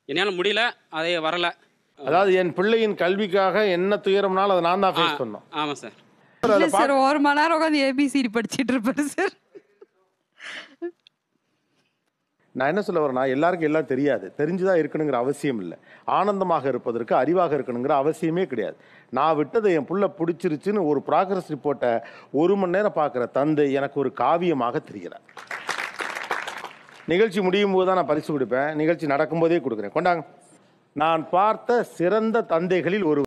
என்னால் முடியல அதே வரல அதாவது என் பிள்ளையின் கல்விக்காக என்ன துயரம்னாலும் அதை நான் தான் ஃபேஸ் பண்ணோம் ஆமாம் சார் இல்ல சார் ஒரு மணி நேரம் உட்காந்து ஏபிசிடி படிச்சிட்டு இருப்பாரு சார் நான் என்ன சொல்ல வரேன்னா எல்லாருக்கும் எல்லாம் தெரியாது தெரிஞ்சுதான் இருக்கணுங்கிற அவசியம் இல்லை ஆனந்தமாக இருப்பதற்கு அறிவாக இருக்கணுங்கிற அவசியமே கிடையாது நான் விட்டதை என் புள்ள பிடிச்சிருச்சுன்னு ஒரு ப்ராக்ரஸ் ரிப்போர்ட்டை ஒரு மணி நேரம் பார்க்குற தந்தை எனக்கு ஒரு காவியமாக தெரிகிறார் நிகழ்ச்சி முடியும் போது தான் நான் பரிசு கொடுப்பேன் நிகழ்ச்சி நடக்கும்போதே கொடுக்குறேன் கொண்டாங்க நான் பார்த்த சிறந்த தந்தைகளில் ஒரு